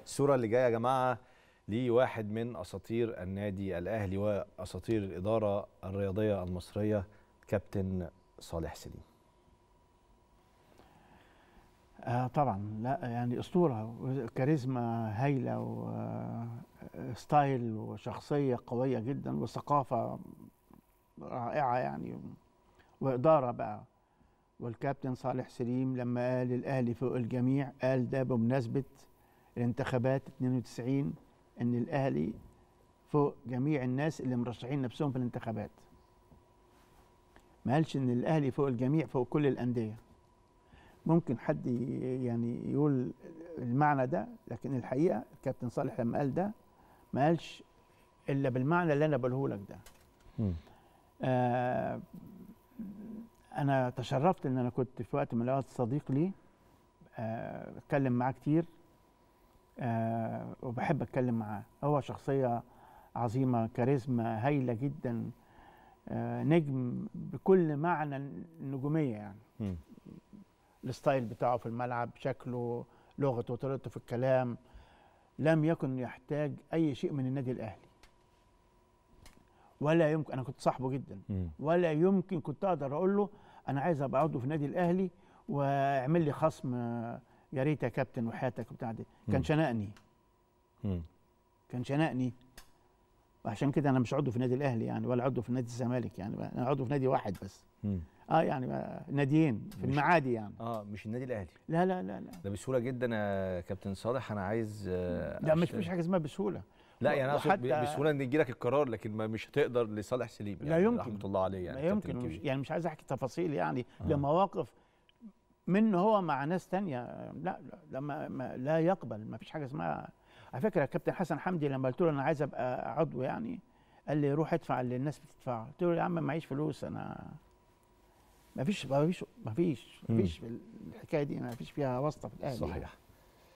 الصوره اللي جايه يا جماعه لواحد من اساطير النادي الاهلي واساطير الاداره الرياضيه المصريه كابتن صالح سليم آه طبعا لا يعني اسطوره كاريزما هايله وستايل وشخصيه قويه جدا وثقافه رائعه يعني واداره بقى والكابتن صالح سليم لما قال الاهلي فوق الجميع قال ده بمناسبه الانتخابات 92 ان الاهلي فوق جميع الناس اللي مرشحين نفسهم في الانتخابات ما قالش ان الاهلي فوق الجميع فوق كل الانديه ممكن حد يعني يقول المعنى ده لكن الحقيقه الكابتن صالح لما قال ده ما قالش الا بالمعنى اللي انا بقوله لك ده آه انا تشرفت ان انا كنت في وقت من الاوقات صديق لي آه اتكلم معاه كتير آه وبحب اتكلم معاه هو شخصيه عظيمه كاريزما هايله جدا آه نجم بكل معنى النجوميه يعني مم. الستايل بتاعه في الملعب شكله لغته وطريقته في الكلام لم يكن يحتاج اي شيء من النادي الاهلي ولا يمكن انا كنت صاحبه جدا مم. ولا يمكن كنت اقدر اقول له انا عايز ابقى عضو في النادي الاهلي واعمل لي خصم آه، يا ريت يا كابتن وحياتك وبتاع دي مم. كان شنقني مم. كان شنقني وعشان كده انا مش عضو في النادي الاهلي يعني ولا عضو في نادي الزمالك يعني انا عضو في نادي واحد بس مم. اه يعني آه، ناديين في مش- المعادي يعني اه مش النادي الاهلي لا لا لا لا ده بسهوله جدا يا كابتن صالح انا عايز آه، لا مش أشت- مش حاجه اسمها بسهوله لا يعني اقصد وحتى- ب- بسهوله ان يجي لك القرار لكن ما مش هتقدر لصالح سليم لا يعني يمكن. رحمه الله عليه يعني لا كابتن يمكن الكبير. مش يعني مش عايز احكي تفاصيل يعني آه. آه. لمواقف منه هو مع ناس تانية لا لا لما ما لا يقبل ما فيش حاجه اسمها على فكره كابتن حسن حمدي لما قلت له انا عايز ابقى عضو يعني قال لي روح ادفع اللي الناس بتدفعه قلت له يا عم معيش فلوس انا ما فيش ما فيش ما فيش ما مم. فيش الحكايه دي ما فيش فيها واسطه في الاهلي صحيح